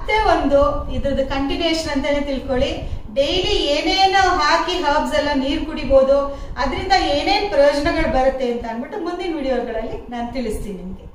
ಮತ್ತೆ ಒಂದು ಇದ್ರದ್ದು ಕಂಟಿನ್ಯೂಷನ್ ಅಂತಾನೆ ತಿಳ್ಕೊಳ್ಳಿ ಡೈಲಿ ಏನೇನು ಹಾಕಿ ಹರ್ಬ್ಸ್ ಎಲ್ಲ ನೀರು ಕುಡಿಬಹುದು ಅದರಿಂದ ಏನೇನ್ ಪ್ರಯೋಜನಗಳು ಬರುತ್ತೆ ಅಂತ ಅಂದ್ಬಿಟ್ಟು ಮುಂದಿನ ವಿಡಿಯೋಗಳಲ್ಲಿ ನಾನು ತಿಳಿಸ್ತೀನಿ ನಿಮ್ಗೆ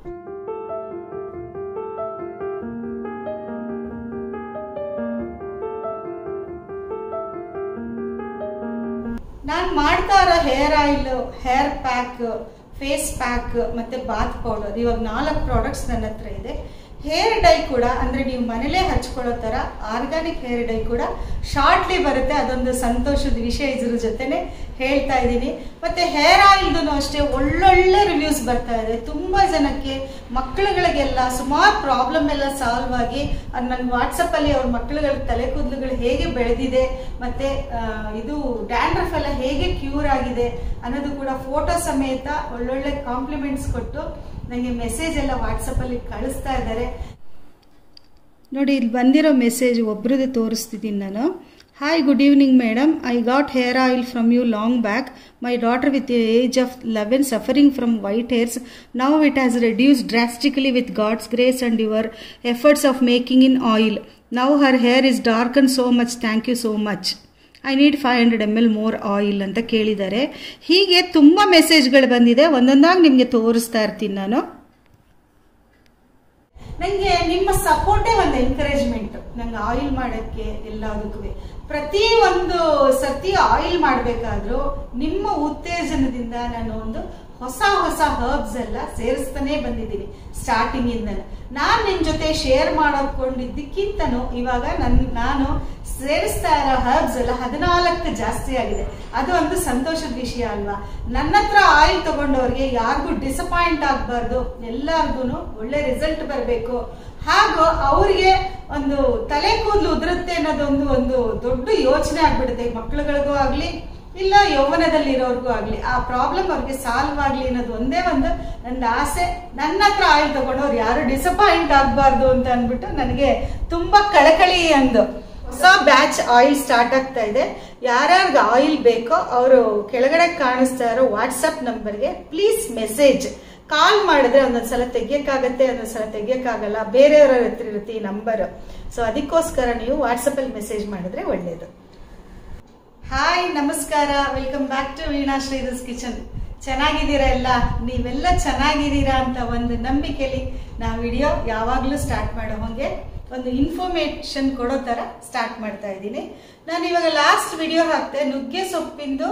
ನಾನು ಮಾಡ್ತಾ ಇರೋ hair oil hair pack face pack ಮತ್ತೆ ಬಾತ್ ಪೌಡರ್ ಇವಾಗ ನಾಲ್ಕು ಪ್ರಾಡಕ್ಟ್ಸ್ ನನ್ನ ಹತ್ರ ಇದೆ ಹೇರ್ ಡೈ ಕೂಡ ಅಂದ್ರೆ ನೀವು ಮನೇಲೇ ಹಚ್ಕೊಳ್ಳೋ ತರ ಆರ್ಗಾನಿಕ್ ಹೇರ್ ಡೈ ಕೂಡ ಶಾರ್ಟ್ಲಿ ಬರುತ್ತೆ ಅದೊಂದು ಸಂತೋಷದ ವಿಷಯ ಇದ್ರ ಜೊತೆನೆ ಹೇಳ್ತಾ ಇದ್ದೀನಿ ಮತ್ತೆ ಹೇರ್ ಆಯಿಲ್ದು ಅಷ್ಟೇ ಒಳ್ಳೊಳ್ಳೆ ರಿವ್ಯೂಸ್ ಬರ್ತಾ ಇದೆ ತುಂಬಾ ಜನಕ್ಕೆ ಮಕ್ಕಳುಗಳಿಗೆಲ್ಲ ಸುಮಾರು ಪ್ರಾಬ್ಲಮ್ ಎಲ್ಲ ಸಾಲ್ವ್ ಆಗಿ ಅದು ನನ್ನ ವಾಟ್ಸಪ್ ಅಲ್ಲಿ ಅವ್ರ ಮಕ್ಕಳುಗಳ ತಲೆ ಕೂದಲುಗಳು ಹೇಗೆ ಬೆಳೆದಿದೆ ಮತ್ತೆ ಆ, ಇದು ಡ್ಯಾಂಡ್ರಫ್ ಎಲ್ಲ ಹೇಗೆ ಕ್ಯೂರ್ ಆಗಿದೆ ಅನ್ನೋದು ಕೂಡ ಫೋಟೋ ಸಮೇತ ಒಳ್ಳೊಳ್ಳೆ ಕಾಂಪ್ಲಿಮೆಂಟ್ಸ್ ಕೊಟ್ಟು ನನಗೆ ಮೆಸೇಜ್ ಎಲ್ಲ ವಾಟ್ಸಪ್ ಅಲ್ಲಿ ಕಳಿಸ್ತಾ ಇದ್ದಾರೆ ನೋಡಿ ಇಲ್ಲಿ ಬಂದಿರೋ ಮೆಸೇಜ್ ಒಬ್ರದ್ದು ತೋರಿಸ್ತಿದ್ದೀನಿ ನಾನು hi good evening madam I got hair oil from you long back my daughter with age of eleven suffering from white hairs now it has reduce drastically with God's grace and your efforts of making in oil now her hair is dark and so much thank you so much I need five hundred M L more oil ಅಂತ ಕೇಳಿದ್ದಾರೆ ಹೀಗೆ ತುಂಬ ಮೆಸೇಜ್ಗಳು ಬಂದಿದೆ ಒಂದೊಂದಾಗಿ ನಿಮಗೆ ತೋರಿಸ್ತಾ ಇರ್ತೀನಿ ನಾನು ನನಗೆ ನಿಮ್ಮ ಸಪೋರ್ಟೇ ಒಂದು ಎನ್ಕರೇಜ್ಮೆಂಟ್ ನಂಗೆ ಆಯಿಲ್ ಮಾಡೋಕ್ಕೆ ಎಲ್ಲದಕ್ಕೂ ಪ್ರತಿ ಒಂದು ಸರ್ತಿ ಆಯಿಲ್ ಮಾಡಬೇಕಾದ್ರೂ ನಿಮ್ಮ ಉತ್ತೇಜನದಿಂದ ನಾನು ಒಂದು ಹೊಸ ಹೊಸ ಹರ್ಬ್ಸ್ ಎಲ್ಲ ಸೇರಿಸ್ತಾನೆ ಬಂದಿದ್ದೀನಿ ಸ್ಟಾರ್ಟಿಂಗ್ ಇಂದ ನಾನ್ ನಿಮ್ ಜೊತೆ ಶೇರ್ ಮಾಡೋಕೊಂಡಿದ್ದಕ್ಕಿಂತನೂ ಇವಾಗ ನನ್ ನಾನು ಸೇರಿಸ್ತಾ ಇರೋ ಹರ್ಬ್ಸ್ ಎಲ್ಲ ಹದಿನಾಲ್ಕು ಜಾಸ್ತಿ ಆಗಿದೆ ಅದು ಒಂದು ಸಂತೋಷದ ವಿಷಯ ಅಲ್ವಾ ನನ್ನ ಹತ್ರ ಆಯಿಲ್ ತಗೊಂಡವ್ರಿಗೆ ಯಾರಿಗೂ ಡಿಸಪಾಯಿಂಟ್ ಆಗಬಾರ್ದು ಎಲ್ಲಾರ್ಗು ಒಳ್ಳೆ ರಿಸಲ್ಟ್ ಬರಬೇಕು ಹಾಗೂ ಅವ್ರಿಗೆ ಒಂದು ತಲೆ ಕೂದಲು ಉದುರುತ್ತೆ ಅನ್ನೋದೊಂದು ಒಂದು ದೊಡ್ಡ ಯೋಚನೆ ಆಗ್ಬಿಡುತ್ತೆ ಮಕ್ಳುಗಳಿಗೂ ಆಗ್ಲಿ ಇಲ್ಲ ಯೌವನದಲ್ಲಿ ಇರೋರ್ಗೂ ಆಗ್ಲಿ ಆ ಪ್ರಾಬ್ಲಮ್ ಅವ್ರಿಗೆ ಸಾಲ್ವ್ ಆಗ್ಲಿ ಅನ್ನೋದು ಒಂದೇ ಒಂದು ನನ್ನ ಆಸೆ ನನ್ನ ಹತ್ರ ಆಯಿಲ್ ತಗೊಂಡವ್ರು ಯಾರು ಡಿಸಪಾಯಿಂಟ್ ಆಗಬಾರ್ದು ಅಂತ ಅಂದ್ಬಿಟ್ಟು ನನಗೆ ತುಂಬಾ ಕಳಕಳಿ ಅಂದು ಹೊಸ ಬ್ಯಾಚ್ ಆಯಿಲ್ ಸ್ಟಾರ್ಟ್ ಆಗ್ತಾ ಇದೆ ಯಾರ್ಯಾರಿಗೆ ಆಯಿಲ್ ಬೇಕೋ ಅವರು ಕೆಳಗಡೆ ಕಾಣಿಸ್ತಾ ಇರೋ ವಾಟ್ಸಪ್ ನಂಬರ್ಗೆ ಪ್ಲೀಸ್ ಮೆಸೇಜ್ ಕಾಲ್ ಮಾಡಿದ್ರೆ ಒಂದೊಂದ್ಸಲ ತೆಗಿಯಕ್ಕಾಗತ್ತೆ ಒಂದೊಂದ್ಸಲ ತೆಗಿಯಕ್ಕಾಗಲ್ಲ ಬೇರೆಯವರ ಹತ್ರ ಇರುತ್ತೆ ಈ ನಂಬರ್ ಸೊ ಅದಕ್ಕೋಸ್ಕರ ನೀವು ವಾಟ್ಸಪ್ ಅಲ್ಲಿ ಮೆಸೇಜ್ ಮಾಡಿದ್ರೆ ಒಳ್ಳೇದು ಹಾಯ್ ನಮಸ್ಕಾರ welcome back to Veena Sridhar's kitchen ಚೆನ್ನಾಗಿದ್ದೀರಾ ಎಲ್ಲ ನೀವೆಲ್ಲ ಚೆನ್ನಾಗಿದ್ದೀರಾ ಅಂತ ಒಂದು ನಂಬಿಕೆಯಲ್ಲಿ ನಾ ವಿಡಿಯೋ ಯಾವಾಗಲೂ ಸ್ಟಾರ್ಟ್ ಮಾಡೋ ಹಾಗೆ ಒಂದು ಇನ್ಫಾರ್ಮೇಶನ್ ಕೊಡೋ ತರ ಸ್ಟಾರ್ಟ್ ಮಾಡ್ತಾ ಇದ್ದೀನಿ ನಾನು ಇವಾಗ ಲಾಸ್ಟ್ ವಿಡಿಯೋ ಹಾಕ್ತೆ ನುಗ್ಗೆ ಸೊಪ್ಪಿಂದು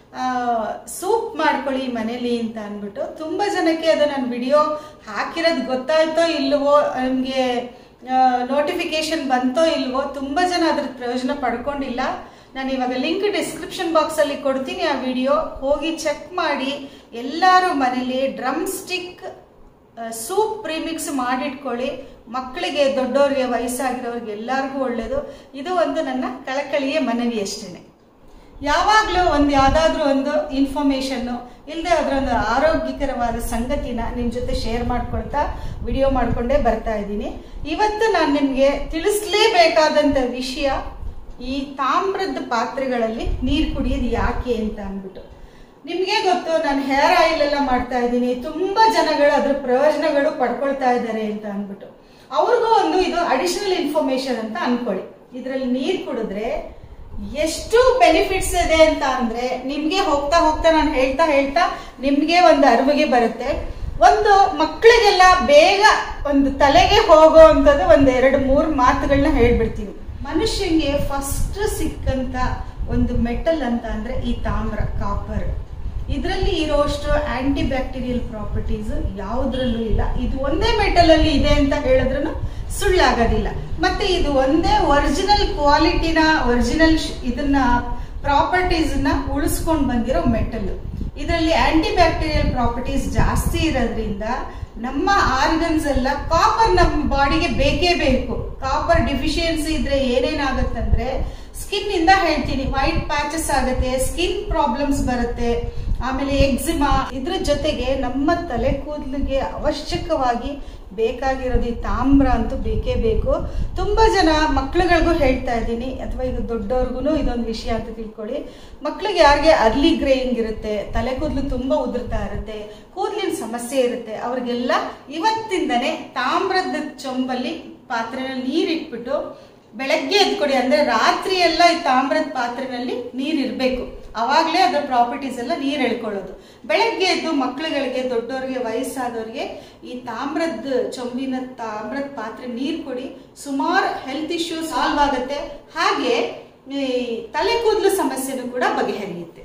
ಸೂಪ್ ಮಾಡ್ಕೊಳ್ಳಿ ಮನೇಲಿ ಅಂತ ಅಂದ್ಬಿಟ್ಟು ತುಂಬಾ ಜನಕ್ಕೆ ಅದು ನನ್ನ ವಿಡಿಯೋ ಹಾಕಿರೋದು ಗೊತ್ತಾಯ್ತೋ ಇಲ್ವೋ ನಮಗೆ ನೋಟಿಫಿಕೇಶನ್ ಬಂತೋ ಇಲ್ವೋ ತುಂಬಾ ಜನ ಅದ್ರ ಪ್ರಯೋಜನ ಪಡ್ಕೊಂಡಿಲ್ಲ ನಾನು ಇವಾಗ ಲಿಂಕ್ ಡಿಸ್ಕ್ರಿಪ್ಷನ್ ಬಾಕ್ಸ್ ಅಲ್ಲಿ ಕೊಡ್ತೀನಿ ಆ ವಿಡಿಯೋ ಹೋಗಿ ಚೆಕ್ ಮಾಡಿ ಎಲ್ಲರೂ ಮನೇಲಿ ಡ್ರಮ್ ಸ್ಟಿಕ್ ಸೂಪ್ ಪ್ರೀಮಿಕ್ಸ್ ಮಾಡಿಟ್ಕೊಳ್ಳಿ ಮಕ್ಕಳಿಗೆ ದೊಡ್ಡವ್ರಿಗೆ ವಯಸ್ಸಾಗಿರೋರಿಗೆ ಎಲ್ಲರಿಗೂ ಒಳ್ಳೇದು ಇದು ಒಂದು ನನ್ನ ಕಳಕಳಿಯ ಮನವಿ ಅಷ್ಟೇನೆ ಯಾವಾಗಲೂ ಒಂದು ಯಾವುದಾದ್ರೂ ಒಂದು ಇನ್ಫಾರ್ಮೇಶನ್ನು ಇಲ್ಲದೆ ಅದರ ಒಂದು ಆರೋಗ್ಯಕರವಾದ ಸಂಗತಿನ ನಿಮ್ಮ ಜೊತೆ ಶೇರ್ ಮಾಡ್ಕೊಳ್ತಾ ವಿಡಿಯೋ ಮಾಡ್ಕೊಂಡೇ ಬರ್ತಾ ಇದ್ದೀನಿ ಇವತ್ತು ನಾನು ನಿಮಗೆ ತಿಳಿಸ್ಲೇಬೇಕಾದಂಥ ವಿಷಯ ಈ ತಾಮ್ರದ ಪಾತ್ರೆಗಳಲ್ಲಿ ನೀರು ಕುಡಿಯೋದು ಯಾಕೆ ಅಂತ ಅಂದ್ಬಿಟ್ಟು ನಿಮ್ಗೆ ಗೊತ್ತು ನಾನು ಹೇರ್ ಆಯಿಲ್ ಎಲ್ಲ ಮಾಡ್ತಾ ಇದ್ದೀನಿ ತುಂಬಾ ಜನಗಳು ಅದ್ರ ಪ್ರಯೋಜನಗಳು ಪಡ್ಕೊಳ್ತಾ ಇದ್ದಾರೆ ಅಂತ ಅಂದ್ಬಿಟ್ಟು ಅವ್ರಿಗೂ ಒಂದು ಇದು ಅಡಿಷನಲ್ ಇನ್ಫಾರ್ಮೇಶನ್ ಅಂತ ಅನ್ಕೊಳ್ಳಿ ಇದರಲ್ಲಿ ನೀರು ಕುಡಿದ್ರೆ ಎಷ್ಟು ಬೆನಿಫಿಟ್ಸ್ ಇದೆ ಅಂತ ಅಂದ್ರೆ ನಿಮ್ಗೆ ಹೋಗ್ತಾ ಹೋಗ್ತಾ ನಾನು ಹೇಳ್ತಾ ಹೇಳ್ತಾ ನಿಮ್ಗೆ ಒಂದು ಅರಿವಿಗೆ ಬರುತ್ತೆ ಒಂದು ಮಕ್ಕಳಿಗೆಲ್ಲ ಬೇಗ ಒಂದು ತಲೆಗೆ ಹೋಗೋ ಅಂತದ್ದು ಒಂದು ಎರಡು ಮೂರು ಮಾತುಗಳನ್ನ ಹೇಳ್ಬಿಡ್ತೀನಿ ಮನುಷ್ಯಂಗೆ ಫಸ್ಟ್ ಸಿಕ್ಕಂತ ಒಂದು ಮೆಟಲ್ ಅಂತ ಅಂದ್ರೆ ಈ ತಾಮ್ರ ಕಾಪರ್ ಇದರಲ್ಲಿ ಇರೋಷ್ಟು ಆಂಟಿ ಬ್ಯಾಕ್ಟೀರಿಯಲ್ ಪ್ರಾಪರ್ಟೀಸ್ ಯಾವುದ್ರಲ್ಲೂ ಇಲ್ಲ ಇದು ಒಂದೇ ಮೆಟಲ್ ಅಲ್ಲಿ ಇದೆ ಅಂತ ಹೇಳಿದ್ರು ಸುಳ್ಳಾಗೋದಿಲ್ಲ ಮತ್ತೆ ಇದು ಒಂದೇ ಒರಿಜಿನಲ್ ಕ್ವಾಲಿಟಿನ ಒರಿಜಿನಲ್ ಇದನ್ನ ಪ್ರಾಪರ್ಟೀಸ್ ನ ಉಳಿಸ್ಕೊಂಡು ಬಂದಿರೋ ಮೆಟಲ್ ಇದರಲ್ಲಿ ಆಂಟಿ ಬ್ಯಾಕ್ಟೀರಿಯಲ್ ಪ್ರಾಪರ್ಟೀಸ್ ಜಾಸ್ತಿ ಇರೋದ್ರಿಂದ ನಮ್ಮ ಆರ್ಗನ್ಸ್ ಎಲ್ಲ ಕಾಪರ್ ನಮ್ಮ ಬಾಡಿಗೆ ಬೇಕೇ ಬೇಕು ಕಾಪರ್ ಡಿಫಿಷಿಯನ್ಸಿ ಇದ್ರೆ ಏನೇನಾಗತ್ತಂದ್ರೆ ಸ್ಕಿನ್ ಇಂದ ಹೇಳ್ತೀನಿ ವೈಟ್ ಪ್ಯಾಚಸ್ ಆಗುತ್ತೆ ಸ್ಕಿನ್ ಪ್ರಾಬ್ಲಮ್ಸ್ ಬರುತ್ತೆ ಆಮೇಲೆ ಎಕ್ಸಿಮಾ ಇದ್ರ ಜೊತೆಗೆ ನಮ್ಮ ತಲೆ ಕೂದಲಿಗೆ ಅವಶ್ಯಕವಾಗಿ ಬೇಕಾಗಿರೋದು ಈ ತಾಮ್ರ ಅಂತೂ ಬೇಕೇ ಬೇಕು ತುಂಬಾ ಜನ ಮಕ್ಳುಗಳಿಗೂ ಹೇಳ್ತಾ ಇದ್ದೀನಿ ಅಥವಾ ಈಗ ದೊಡ್ಡವ್ರಿಗೂ ಇದೊಂದು ವಿಷಯ ಅಂತ ತಿಳ್ಕೊಳ್ಳಿ ಮಕ್ಳಿಗೆ ಯಾರಿಗೆ ಅರ್ಲಿ ಗ್ರೇಯಿಂಗ್ ಇರುತ್ತೆ ತಲೆ ಕೂದಲು ತುಂಬಾ ಉದುರ್ತಾ ಇರುತ್ತೆ ಕೂದಲಿನ ಸಮಸ್ಯೆ ಇರುತ್ತೆ ಅವ್ರಿಗೆಲ್ಲ ಇವತ್ತಿಂದನೇ ತಾಮ್ರದ ಚೊಂಬಲ್ಲಿ ಪಾತ್ರೆನಲ್ಲಿ ನೀರಿಟ್ಬಿಟ್ಟು ಬೆಳಗ್ಗೆ ಎದ್ಕೊಡಿ ಅಂದ್ರೆ ರಾತ್ರಿ ಎಲ್ಲ ಈ ತಾಮ್ರದ ಪಾತ್ರೆನಲ್ಲಿ ನೀರ್ ಇರಬೇಕು ಅವಾಗಲೇ ಅದರ ಪ್ರಾಪರ್ಟೀಸ್ ಎಲ್ಲ ನೀರ್ ಎಳ್ಕೊಳ್ಳೋದು ಬೆಳಗ್ಗೆ ಎದ್ದು ಮಕ್ಳುಗಳಿಗೆ ದೊಡ್ಡವ್ರಿಗೆ ವಯಸ್ಸಾದವ್ರಿಗೆ ಈ ತಾಮ್ರದ ಚೊಂಬಿನ ತಾಮ್ರದ ಪಾತ್ರೆ ನೀರ್ ಕೊಡಿ ಸುಮಾರು ಹೆಲ್ತ್ ಇಶ್ಯೂ ಸಾಲ್ವ್ ಆಗುತ್ತೆ ಹಾಗೆ ಈ ತಲೆ ಕೂದಲು ಸಮಸ್ಯೆನೂ ಕೂಡ ಬಗೆಹರಿಯುತ್ತೆ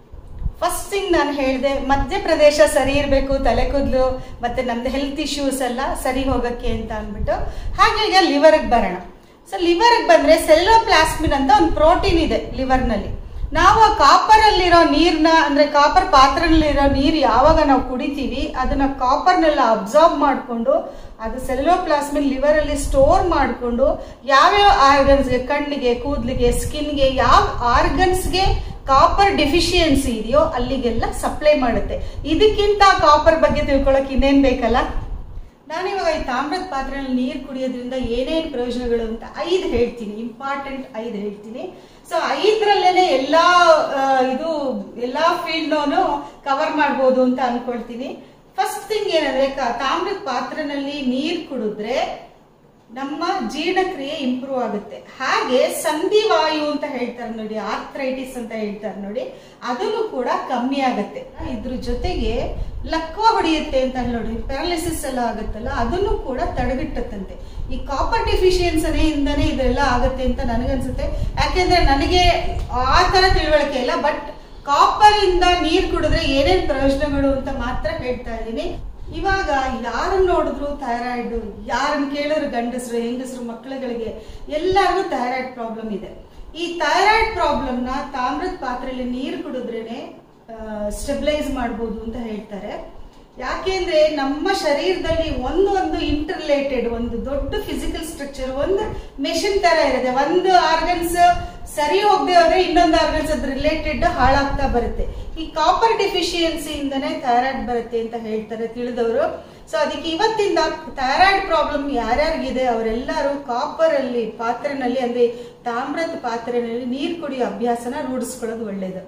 ಫಸ್ಟ್ ಥಿಂಗ್ ನಾನು ಹೇಳಿದೆ ಮಧ್ಯಪ್ರದೇಶ ಸರಿ ಇರಬೇಕು ತಲೆ ಕೂದಲು ಮತ್ತೆ ನಮ್ದು ಹೆಲ್ತ್ ಇಶ್ಯೂಸ್ ಎಲ್ಲ ಸರಿ ಹೋಗಕ್ಕೆ ಅಂತ ಅಂದ್ಬಿಟ್ಟು ಹಾಗೆ ಈಗ ಲಿವರ್ಗೆ ಬರೋಣ ಸೊ ಲಿವರ್ಗೆ ಬಂದ್ರೆ ಸೆಲ್ಲೋಪ್ಲಾಸ್ಮಿನ್ ಅಂತ ಒಂದು ಪ್ರೋಟೀನ್ ಇದೆ ಲಿವರ್ನಲ್ಲಿ ನಾವು ಆ ಕಾಪರ್ ಅಲ್ಲಿರೋ ನೀರ್ನ ಅಂದ್ರೆ ಕಾಪರ್ ಪಾತ್ರದಲ್ಲಿರೋ ನೀರು ಯಾವಾಗ ನಾವು ಕುಡಿತೀವಿ ಅದನ್ನ ಕಾಪರ್ನೆಲ್ಲ ಅಬ್ಸಾರ್ಬ್ ಮಾಡಿಕೊಂಡು ಅದು ಸೆಲ್ಲೋಪ್ಲಾಸ್ಮಿನ್ ಲಿವರ್ ಅಲ್ಲಿ ಸ್ಟೋರ್ ಮಾಡಿಕೊಂಡು ಯಾವ್ಯಾವ ಆರ್ಗನ್ಸ್ಗೆ ಕಣ್ಣಿಗೆ ಕೂದಲಿಗೆ ಸ್ಕಿನ್ಗೆ ಯಾವ ಆರ್ಗನ್ಸ್ಗೆ ಕಾಪರ್ ಡೆಫಿಷಿಯನ್ಸಿ ಇದೆಯೋ ಅಲ್ಲಿಗೆಲ್ಲ ಸಪ್ಲೈ ಮಾಡುತ್ತೆ ಇದಕ್ಕಿಂತ ಕಾಪರ್ ಬಗ್ಗೆ ತಿಳ್ಕೊಳಕ್ ಇನ್ನೇನ್ ಬೇಕಲ್ಲ ನಾನಿವಾಗ ಈ ತಾಮ್ರದ ಪಾತ್ರೆಯಲ್ಲಿ ನೀರು ಕುಡಿಯೋದ್ರಿಂದ ಏನೇನು ಪ್ರಯೋಜನಗಳು ಅಂತ ಐದು ಹೇಳ್ತೀನಿ ಇಂಪಾರ್ಟೆಂಟ್ ಐದು ಹೇಳ್ತೀನಿ ಸೊ ಐದರಲ್ಲೇನೆ ಎಲ್ಲಾ ಆ, ಇದು ಎಲ್ಲಾ ಫೀಲ್ಡ್ನೂ ಕವರ್ ಮಾಡ್ಬೋದು ಅಂತ ಅನ್ಕೊಳ್ತೀನಿ ಫಸ್ಟ್ ಥಿಂಗ್ ಏನಂದ್ರೆ ಕ- ತಾಮ್ರದ ಪಾತ್ರೆನಲ್ಲಿ ನೀರು ಕುಡಿದ್ರೆ ನಮ್ಮ ಜೀರ್ಣಕ್ರಿಯೆ ಇಂಪ್ರೂವ್ ಆಗುತ್ತೆ ಹಾಗೆ ಸಂಧಿವಾಯು ಅಂತ ಹೇಳ್ತಾರೆ ನೋಡಿ ಆರ್ಥ್ರೈಟಿಸ್ ಅಂತ ಹೇಳ್ತಾರೆ ನೋಡಿ ಅದನ್ನು ಕೂಡ ಕಮ್ಮಿ ಆಗುತ್ತೆ ಇದ್ರ ಜೊತೆಗೆ ಲಕ್ವ ಹೊಡೆಯುತ್ತೆ ಅಂತ ನೋಡಿ ಪ್ಯಾರಾಲಿಸಿಸ್ ಎಲ್ಲ ಆಗುತ್ತಲ್ಲ ಅದನ್ನು ಕೂಡ ತಡೆಗಟ್ಟುತ್ತಂತೆ ಈ ಕಾಪರ್ ಡೆಫಿಷಿಯನ್ಸಿ ಇಂದನೇ ಇದೆಲ್ಲ ಆಗುತ್ತೆ ಅಂತ ನನಗನ್ಸುತ್ತೆ ಯಾಕೆಂದ್ರೆ ನನಗೆ ಆ ತರ ತಿಳುವಳಿಕೆ ಇಲ್ಲ ಬಟ್ ಕಾಪರ್ ಇಂದ ನೀರ್ ಕುಡಿದ್ರೆ ಏನೇನ್ ಪ್ರಯೋಜನಗಳು ಅಂತ ಮಾತ್ರ ಹೇಳ್ತಾ ಇದ್ದೀನಿ ಇವಾಗ ಯಾರನ್ನ ನೋಡಿದ್ರು ಥೈರಾಯ್ಡ್ ಯಾರನ್ನ ಕೇಳಿದ್ರು ಗಂಡಸರು ಹೆಂಗಸರು ಮಕ್ಕಳುಗಳಿಗೆ ಎಲ್ಲರಿಗೂ ಥೈರಾಯ್ಡ್ ಪ್ರಾಬ್ಲಮ್ ಇದೆ ಈ ಥೈರಾಯ್ಡ್ ಪ್ರಾಬ್ಲಮ್ ನ ತಾಮ್ರದ ಪಾತ್ರೆಯಲ್ಲಿ ನೀರು ಕುಡಿದ್ರೇನೆ ಸ್ಟೆಬಿಲೈಸ್ ಮಾಡ್ಬೋದು ಅಂತ ಹೇಳ್ತಾರೆ ಯಾಕೆಂದ್ರೆ ನಮ್ಮ ಶರೀರದಲ್ಲಿ ಒಂದು ಒಂದು ಇಂಟರ್ ರಿಲೇಟೆಡ್ ಒಂದು ದೊಡ್ಡ ಫಿಸಿಕಲ್ ಸ್ಟ್ರಕ್ಚರ್ ಒಂದು ಮೆಷಿನ್ ತರ ಇರುತ್ತೆ ಒಂದು ಆರ್ಗನ್ಸ್ ಸರಿ ಹೋಗದೆ ಹೋದ್ರೆ ಇನ್ನೊಂದು ಆರ್ಗನ್ಸ್ ಅದ್ರ ರಿಲೇಟೆಡ್ ಹಾಳಾಗ್ತಾ ಬರುತ್ತೆ ಈ ಕಾಪರ್ ಡೆಫಿಷಿಯನ್ಸಿ ಇಂದನೇ ಥೈರಾಯ್ಡ್ ಬರುತ್ತೆ ಅಂತ ಹೇಳ್ತಾರೆ ತಿಳಿದವರು ಸೊ ಅದಕ್ಕೆ ಇವತ್ತಿಂದ ಥೈರಾಯ್ಡ್ ಪ್ರಾಬ್ಲಮ್ ಯಾರ್ಯಾರಿಗಿದೆ ಅವರೆಲ್ಲರೂ ಕಾಪರ್ ಅಲ್ಲಿ ಪಾತ್ರೆನಲ್ಲಿ ಅಂದ್ರೆ ತಾಮ್ರದ ಪಾತ್ರೆನಲ್ಲಿ ನೀರು ಕುಡಿಯೋ ಅಭ್ಯಾಸನ ರೂಢಿಸ್ಕೊಳ್ಳೋದು ಒಳ್ಳೇದು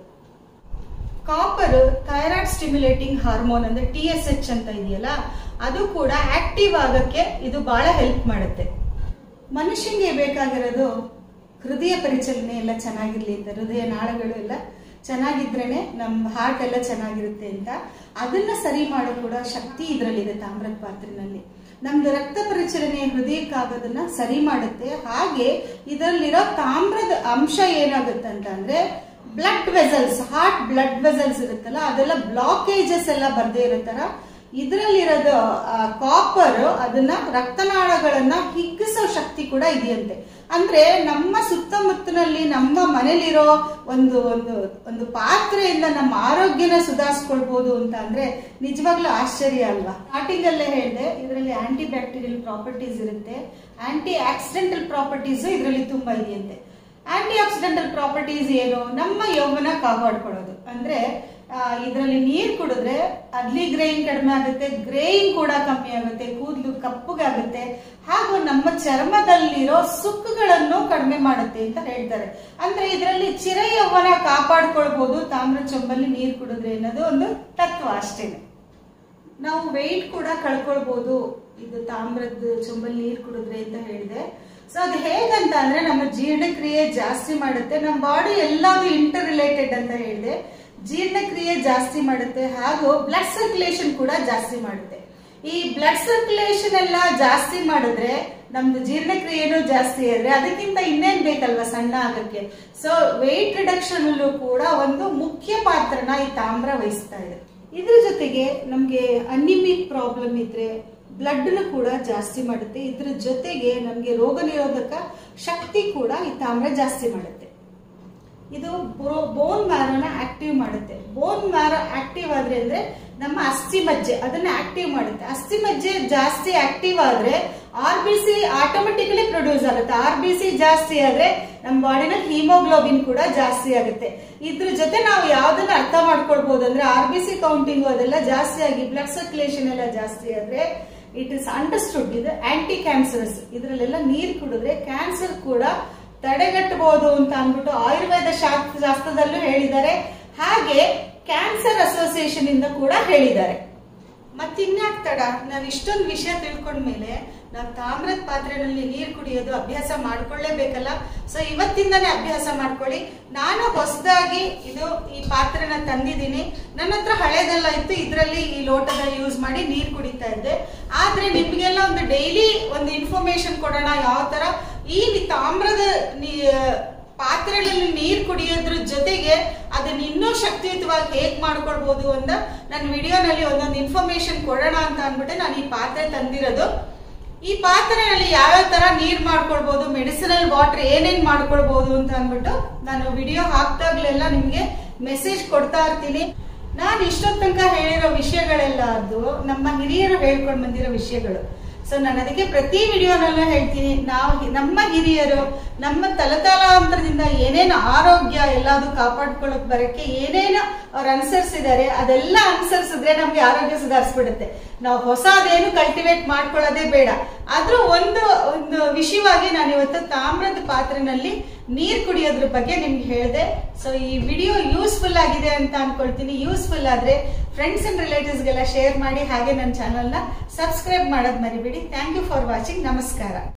ಕಾಪರ್ ಥೈರಾಯ್ಡ್ ಸ್ಟಿಮ್ಯುಲೇಟಿಂಗ್ ಹಾರ್ಮೋನ್ ಅಂದ್ರೆ ಟಿ ಎಸ್ ಎಚ್ ಅಂತ ಇದೆಯಲ್ಲ ಅದು ಕೂಡ ಆಕ್ಟಿವ್ ಆಗಕ್ಕೆ ಇದು ಬಹಳ ಹೆಲ್ಪ್ ಮಾಡುತ್ತೆ ಮನುಷ್ಯನಿಗೆ ಬೇಕಾಗಿರೋದು ಹೃದಯ ಪರಿಚಲನೆ ಎಲ್ಲ ಚೆನ್ನಾಗಿರ್ಲಿ ಅಂತ ಹೃದಯ ನಾಳಗಳು ಎಲ್ಲ ಚೆನ್ನಾಗಿದ್ರೇನೆ ನಮ್ಮ ಹಾರ್ಟ್ ಎಲ್ಲ ಚೆನ್ನಾಗಿರುತ್ತೆ ಅಂತ ಅದನ್ನ ಸರಿ ಮಾಡೋ ಕೂಡ ಶಕ್ತಿ ಇದರಲ್ಲಿದೆ ತಾಮ್ರದ ಪಾತ್ರೆನಲ್ಲಿ ನಮ್ದು ರಕ್ತ ಪರಿಚಲನೆ ಹೃದಯಕ್ಕಾಗೋದನ್ನ ಸರಿ ಮಾಡುತ್ತೆ ಹಾಗೆ ಇದರಲ್ಲಿರೋ ತಾಮ್ರದ ಅಂಶ ಏನಾಗುತ್ತೆ ಅಂತ ಅಂದ್ರೆ blood vessels heart blood vessels ಇರುತ್ತಲ್ಲ ಅದೆಲ್ಲ ಬ್ಲಾಕೇಜಸ್ ಎಲ್ಲ ಬರ್ದೇ ಇರೋ ತರ ಇದರಲ್ಲಿರೋದು ಕಾಪರ್ ಅದನ್ನ ರಕ್ತನಾಳಗಳನ್ನ ಹಿಗ್ಗಿಸೋ ಶಕ್ತಿ ಕೂಡ ಇದೆಯಂತೆ ಅಂದ್ರೆ ನಮ್ಮ ಸುತ್ತಮುತ್ತಲಿನಲ್ಲಿ ನಮ್ಮ ಮನೇಲಿರೋ ಒಂದು ಒಂದು ಒಂದು ಪಾತ್ರೆಯಿಂದ ನಮ್ಮ ಆರೋಗ್ಯನ ಸುಧಾರಿಸ್ಕೊಳ್ಬಹುದು ಅಂತ ಅಂದ್ರೆ ನಿಜವಾಗ್ಲೂ ಆಶ್ಚರ್ಯ ಅಲ್ವಾ ಸ್ಟಾರ್ಟಿಂಗ್ ಅಲ್ಲೇ ಹೇಳಿದೆ ಇದರಲ್ಲಿ ಆಂಟಿ ಬ್ಯಾಕ್ಟೀರಿಯಲ್ ಪ್ರಾಪರ್ಟೀಸ್ ಇರುತ್ತೆ ಆಂಟಿ ಆಕ್ಸಿಡೆಂಟಲ್ ಪ್ರಾಪರ್ಟೀಸ್ ಇದರಲ್ಲಿ ತುಂಬಾ ಇದೆಯಂತೆ ಆಂಟಿ ಆಕ್ಸಿಡೆಂಟಲ್ ಪ್ರಾಪರ್ಟೀಸ್ ಏನು ನಮ್ಮ ಯೌವನ ಕಾಪಾಡ್ಕೊಳ್ಳೋದು ಅಂದ್ರೆ ಇದರಲ್ಲಿ ನೀರ್ ಕುಡಿದ್ರೆ ಅರ್ಲಿ ಗ್ರೇಯಿಂಗ್ ಕಡಿಮೆ ಆಗುತ್ತೆ ಗ್ರೇಯಿಂಗ್ ಕೂಡ ಕಮ್ಮಿ ಆಗುತ್ತೆ ಕೂದಲು ಕಪ್ಪಗಾಗುತ್ತೆ ಹಾಗೂ ನಮ್ಮ ಚರ್ಮದಲ್ಲಿರೋ ಸುಕ್ಕುಗಳನ್ನು ಕಡಿಮೆ ಮಾಡುತ್ತೆ ಅಂತ ಹೇಳ್ತಾರೆ ಅಂದ್ರೆ ಇದರಲ್ಲಿ ಚಿರ ಯೌವನ ಕಾಪಾಡ್ಕೊಳ್ಬಹುದು ತಾಮ್ರ ಚೊಂಬಲ್ಲಿ ನೀರ್ ಕುಡಿದ್ರೆ ಅನ್ನೋದು ಒಂದು ತತ್ವ ಅಷ್ಟೇನೆ ನಾವು ವೆಯ್ಟ್ ಕೂಡ ಕಳ್ಕೊಳ್ಬಹುದು ಇದು ತಾಮ್ರದ ಚೊಂಬಲ್ಲಿ ನೀರು ಕುಡಿದ್ರೆ ಅಂತ ಹೇಳಿದೆ ಸೊ ಅದು ಹೇಗಂತ ಅಂದ್ರೆ ನಮ್ಮ ಜೀರ್ಣಕ್ರಿಯೆ ಜಾಸ್ತಿ ಮಾಡುತ್ತೆ ನಮ್ಮ ಬಾಡಿ ಎಲ್ಲಾದು ಇಂಟರ್ ರಿಲೇಟೆಡ್ ಅಂತ ಹೇಳಿದೆ ಜೀರ್ಣಕ್ರಿಯೆ ಜಾಸ್ತಿ ಮಾಡುತ್ತೆ ಹಾಗೂ ಬ್ಲಡ್ ಸರ್ಕ್ಯುಲೇಷನ್ ಕೂಡ ಜಾಸ್ತಿ ಮಾಡುತ್ತೆ ಈ ಬ್ಲಡ್ ಸರ್ಕ್ಯುಲೇಷನ್ ಎಲ್ಲ ಜಾಸ್ತಿ ಮಾಡಿದ್ರೆ ನಮ್ದು ಜೀರ್ಣಕ್ರಿಯೆನೂ ಜಾಸ್ತಿ ಆದ್ರೆ ಅದಕ್ಕಿಂತ ಇನ್ನೇನ್ ಬೇಕಲ್ವಾ ಸಣ್ಣ ಆಗಕ್ಕೆ ಸೊ ವೆಯ್ಟ್ ರಿಡಕ್ಷನ್ ಅಲ್ಲೂ ಕೂಡ ಒಂದು ಮುಖ್ಯ ಪಾತ್ರನ ಈ ತಾಮ್ರ ವಹಿಸ್ತಾ ಇದೆ ಇದ್ರ ಜೊತೆಗೆ ನಮ್ಗೆ ಅನಿಮಿಕ್ ಪ್ರಾಬ್ಲಮ್ ಇದ್ರೆ ಬ್ಲಡ್ ಕೂಡ ಜಾಸ್ತಿ ಮಾಡುತ್ತೆ ಇದ್ರ ಜೊತೆಗೆ ನಮ್ಗೆ ರೋಗ ನಿರೋಧಕ ಶಕ್ತಿ ಕೂಡ ಈ ತಾಮ್ರ ಜಾಸ್ತಿ ಮಾಡುತ್ತೆ ಇದು ಬೋನ್ ಮ್ಯಾರೋನ ಆಕ್ಟಿವ್ ಮಾಡುತ್ತೆ ಬೋನ್ ಮ್ಯಾರೋ ಆಕ್ಟಿವ್ ಆದ್ರೆ ಅಂದ್ರೆ ನಮ್ಮ ಅಸ್ಥಿ ಮಜ್ಜೆ ಅದನ್ನ ಆಕ್ಟಿವ್ ಮಾಡುತ್ತೆ ಅಸ್ಥಿ ಮಜ್ಜೆ ಜಾಸ್ತಿ ಆಕ್ಟಿವ್ ಆದ್ರೆ R B C automatically produce ಆಗುತ್ತೆ ಆರ್ ಬಿ ಸಿ ಜಾಸ್ತಿ ಆದ್ರೆ ನಮ್ಮ ಬಾಡಿನಲ್ಲಿ ಹಿಮೋಗ್ಲೋಬಿನ್ ಕೂಡ ಜಾಸ್ತಿ ಆಗುತ್ತೆ ಇದ್ರ ಜೊತೆ ನಾವು ಯಾವ್ದನ್ನ ಅರ್ಥ ಮಾಡ್ಕೊಳ್ಬಹುದು ಅಂದ್ರೆ ಆರ್ ಬಿ ಸಿ ಕೌಂಟಿಂಗ್ ಅದೆಲ್ಲ ಜಾಸ್ತಿ ಆಗಿ ಬ್ಲಡ್ ಸರ್ಕ್ಯುಲೇಷನ್ ಎಲ್ಲ ಜಾಸ್ತಿ ಆದ್ರೆ ಇಟ್ ಇಸ್ ಅಂಡರ್ಸ್ಟುಡ್ ಇದು ಆಂಟಿ ಕ್ಯಾನ್ಸರಸ್ ಇದರಲ್ಲೆಲ್ಲ ನೀರ್ ಕುಡಿದ್ರೆ ಕ್ಯಾನ್ಸರ್ ಕೂಡ ತಡೆಗಟ್ಟಬಹುದು ಅಂತ ಅಂದ್ಬಿಟ್ಟು ಆಯುರ್ವೇದ ಶಾಸ್ತ್ರ ಶಾಸ್ತ್ರದಲ್ಲೂ ಹೇಳಿದ್ದಾರೆ ಹಾಗೆ ಕ್ಯಾನ್ಸರ್ ಅಸೋಸಿಯೇಷನ್ ಇಂದ ಕೂಡ ಹೇಳಿದ್ದಾರೆ ಮತ್ತಿನ್ಯಾಕ್ ತಡ ನಾವ್ ಇಷ್ಟೊಂದು ವಿಷಯ ತಿಳ್ಕೊಂಡ್ಮೇಲೆ ನಾವು ತಾಮ್ರದ ಪಾತ್ರೆನಲ್ಲಿ ನೀರು ಕುಡಿಯೋದು ಅಭ್ಯಾಸ ಮಾಡ್ಕೊಳ್ಳೇಬೇಕಲ್ಲ ಸೊ ಇವತ್ತಿಂದಾನೇ ಅಭ್ಯಾಸ ಮಾಡ್ಕೊಳ್ಳಿ ನಾನು ಹೊಸದಾಗಿ ಇದು ಈ ಪಾತ್ರೆನ ತಂದಿದ್ದೀನಿ ನನ್ನ ಹತ್ರ ಹಳೇದೆಲ್ಲ ಇತ್ತು ಇದರಲ್ಲಿ ಈ ಲೋಟದ ಯೂಸ್ ಮಾಡಿ ನೀರು ಕುಡಿತಾ ಇದ್ದೆ ಆದ್ರೆ ನಿಮ್ಗೆಲ್ಲ ಒಂದು ಡೈಲಿ ಒಂದು ಇನ್ಫಾರ್ಮೇಶನ್ ಕೊಡೋಣ ಯಾವ ತರ ಈ ತಾಮ್ರದ ನೀ- ಪಾತ್ರೆಗಳಲ್ಲಿ ನೀರು ಕುಡಿಯೋದ್ರ ಜೊತೆಗೆ ಅದನ್ನ ಇನ್ನೂ ಶಕ್ತಿಯುತವಾಗಿ ಹೇಗ್ ಮಾಡ್ಕೊಳ್ಬಹುದು ಅಂತ ನನ್ನ ವಿಡಿಯೋನಲ್ಲಿ ಒಂದೊಂದು ಇನ್ಫಾರ್ಮೇಶನ್ ಕೊಡೋಣ ಅಂತ ಅಂದ್ಬಿಟ್ಟು ನಾನು ಈ ಪಾತ್ರೆ ತಂದಿರೋದು ಈ ಪಾತ್ರೆಯಲ್ಲಿ ಯಾವ್ಯಾವ ತರ ನೀರ್ ಮಾಡ್ಕೊಳ್ಬಹುದು ಮೆಡಿಸಿನಲ್ ವಾಟರ್ ಏನೇನ್ ಮಾಡ್ಕೊಳ್ಬಹುದು ಅಂತ ಅಂದ್ಬಿಟ್ಟು ನಾನು ವಿಡಿಯೋ ಹಾಕ್ದಾಗ್ಲೆಲ್ಲ ನಿಮ್ಗೆ ಮೆಸೇಜ್ ಕೊಡ್ತಾ ಇರ್ತೀನಿ ನಾನು ಇಷ್ಟೊತ್ತು ತನಕ ಹೇಳಿರೋ ವಿಷಯಗಳೆಲ್ಲ ಅದು ನಮ್ಮ ಹಿರಿಯರು ಹೇಳ್ಕೊಂಡು ಬಂದಿರೋ ವಿಷಯಗಳು ಸೊ ನಾನು ಅದಕ್ಕೆ ಪ್ರತಿ ವಿಡಿಯೋನಲ್ಲೂ ಹೇಳ್ತೀನಿ ನಾವು ನಮ್ಮ ಹಿರಿಯರು ನಮ್ಮ ತಲತಲಾಂತರದಿಂದ ಏನೇನು ಆರೋಗ್ಯ ಎಲ್ಲಾದು ಕಾಪಾಡ್ಕೊಳ್ಳೋಕ್ ಬರಕ್ಕೆ ಏನೇನು ಅವ್ರು ಅನುಸರಿಸಿದ್ದಾರೆ ಅದೆಲ್ಲ ಅನುಸರಿಸಿದ್ರೆ ನಮ್ಗೆ ಆರೋಗ್ಯ ಸುಧಾರಿಸ್ಬಿಡುತ್ತೆ ನಾವು ಹೊಸದೇನು ಕಲ್ಟಿವೇಟ್ ಮಾಡ್ಕೊಳ್ಳೋದೇ ಬೇಡ ಆದ್ರೂ ಒಂದು ಒಂದು ವಿಷಯವಾಗಿ ನಾನು ಇವತ್ತು ತಾಮ್ರದ ಪಾತ್ರೆನಲ್ಲಿ ನೀರ್ ಕುಡಿಯೋದ್ರ ಬಗ್ಗೆ ನಿಮ್ಗೆ ಹೇಳಿದೆ ಸೊ ಈ ವಿಡಿಯೋ ಯೂಸ್ಫುಲ್ ಆಗಿದೆ ಅಂತ ಅನ್ಕೊಳ್ತೀನಿ ಯೂಸ್ಫುಲ್ ಆದ್ರೆ ಫ್ರೆಂಡ್ಸ್ ಅಂಡ್ ರಿಲೇಟಿವ್ಸ್ಗೆಲ್ಲ ಶೇರ್ ಮಾಡಿ ಹಾಗೆ ನನ್ನ ಚಾನಲ್ನ ಸಬ್ಸ್ಕ್ರೈಬ್ ಮಾಡೋದ್ ಮರಿಬೇಡಿ ಥ್ಯಾಂಕ್ ಯು ಫಾರ್ ವಾಚಿಂಗ್ ನಮಸ್ಕಾರ